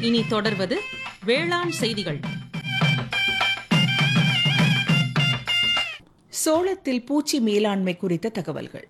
இனி தொடர்வது வேளாண் செய்திகள் சோளத்தில் பூச்சி மேலாண்மை குறித்த தகவல்கள்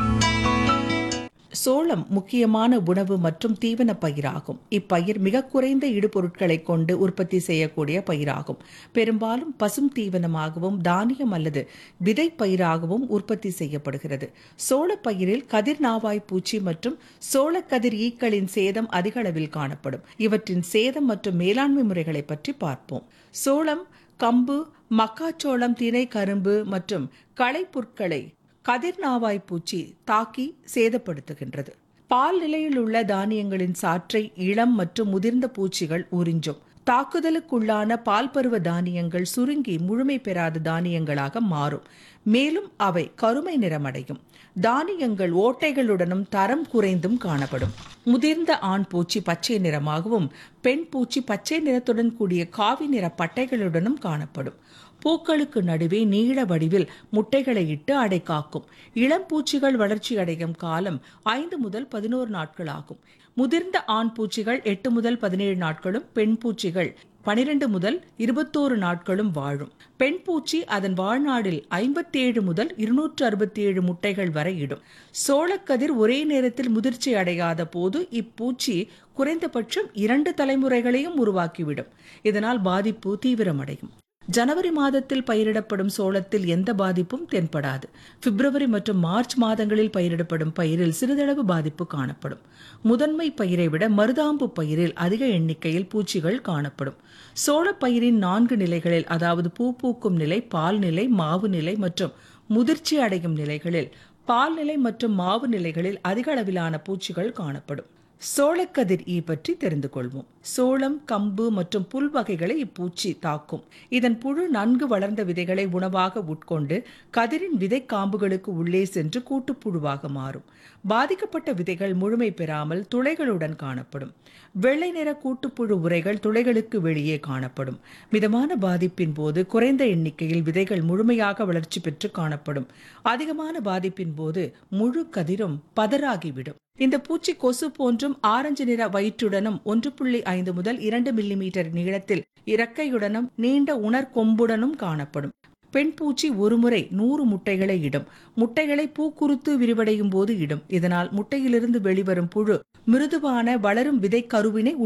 சோளம் முக்கியமான உணவு மற்றும் தீவன பயிராகும் இப்பயிர் மிக குறைந்த இடுபொருட்களை கொண்டு உற்பத்தி செய்யக்கூடிய பயிராகும் பெரும்பாலும் பசும் தீவனமாகவும் தானியம் அல்லது விதை பயிராகவும் உற்பத்தி செய்யப்படுகிறது சோளப்பயிரில் கதிர் நாவாய் பூச்சி மற்றும் சோளக்கதிர் ஈக்களின் சேதம் அதிக அளவில் காணப்படும் இவற்றின் சேதம் மற்றும் மேலாண்மை முறைகளை பற்றி பார்ப்போம் சோளம் கம்பு மக்காச்சோளம் திணை கரும்பு மற்றும் களைப்புற்களை கதிர்நாவாய் பூச்சி தாக்கி சேதப்படுத்துகின்றது பால் நிலையில் உள்ள தானியங்களின் சாற்றை இளம் மற்றும் முதிர்ந்த பூச்சிகள் உறிஞ்சும் தாக்குதலுக்குள்ளான பால் பருவ தானியங்கள் சுருங்கி முழுமை பெறாத தானியங்களாக மாறும் மேலும் அவை கருமை நிறமடையும் தானியங்கள் ஓட்டைகளுடனும் தரம் குறைந்தும் காணப்படும் முதிர்ந்த ஆண் பூச்சி பச்சை நிறமாகவும் பெண் பூச்சி பச்சை நிறத்துடன் கூடிய காவி நிற பட்டைகளுடனும் காணப்படும் பூக்களுக்கு நடுவே நீள வடிவில் முட்டைகளை இட்டு அடை காக்கும் இளம் பூச்சிகள் வளர்ச்சி அடையும் காலம் ஐந்து முதல் பதினோரு நாட்கள் ஆகும் முதிர்ந்த ஆண் பூச்சிகள் எட்டு முதல் பதினேழு நாட்களும் பெண் பூச்சிகள் பனிரெண்டு முதல் இருபத்தோரு நாட்களும் வாழும் பெண் பூச்சி அதன் வாழ்நாளில் ஐம்பத்தேழு முதல் இருநூற்று அறுபத்தி ஏழு முட்டைகள் வரை இடும் சோளக்கதிர் ஒரே நேரத்தில் முதிர்ச்சி அடையாத போது இப்பூச்சி குறைந்தபட்சம் இரண்டு தலைமுறைகளையும் உருவாக்கிவிடும் இதனால் பாதிப்பு தீவிரமடையும் ஜனவரி மாதத்தில் பயிரிடப்படும் சோளத்தில் எந்த பாதிப்பும் தென்படாது பிப்ரவரி மற்றும் மார்ச் மாதங்களில் பயிரிடப்படும் பயிரில் சிறிதளவு பாதிப்பு காணப்படும் முதன்மை பயிரை விட மருதாம்பு பயிரில் அதிக எண்ணிக்கையில் பூச்சிகள் காணப்படும் சோளப் பயிரின் நான்கு நிலைகளில் அதாவது பூ பூக்கும் நிலை பால் நிலை மாவு நிலை மற்றும் முதிர்ச்சி அடையும் நிலைகளில் பால் நிலை மற்றும் மாவு நிலைகளில் அதிக அளவிலான பூச்சிகள் காணப்படும் சோளக்கதிர் ஈ பற்றி தெரிந்து கொள்வோம் சோளம் கம்பு மற்றும் புல் வகைகளை இப்பூச்சி தாக்கும் இதன் புழு நன்கு வளர்ந்த விதைகளை உணவாக உட்கொண்டு கதிரின் விதை காம்புகளுக்கு உள்ளே சென்று கூட்டுப்புழுவாக மாறும் பாதிக்கப்பட்ட விதைகள் முழுமை பெறாமல் துளைகளுடன் காணப்படும் வெள்ளை நிற கூட்டுப்புழு உரைகள் துளைகளுக்கு வெளியே காணப்படும் மிதமான பாதிப்பின் போது குறைந்த எண்ணிக்கையில் விதைகள் முழுமையாக வளர்ச்சி பெற்று காணப்படும் அதிகமான பாதிப்பின் போது முழு கதிரும் பதறாகிவிடும் இந்த பூச்சி கொசு போன்றும் ஆரஞ்சு நிற வயிற்றுடனும் ஒன்று புள்ளி ஐந்து முதல் இரண்டு மில்லிமீட்டர் நீளத்தில் இறக்கையுடனும் நீண்ட உணர் கொம்புடனும் காணப்படும் பெண் பூச்சி ஒருமுறை நூறு முட்டைகளை இடும் முட்டைகளை பூக்குருத்து விரிவடையும் போது இடும் இதனால் முட்டையிலிருந்து வெளிவரும் புழு மிருதுவான வளரும் விதை கருவினை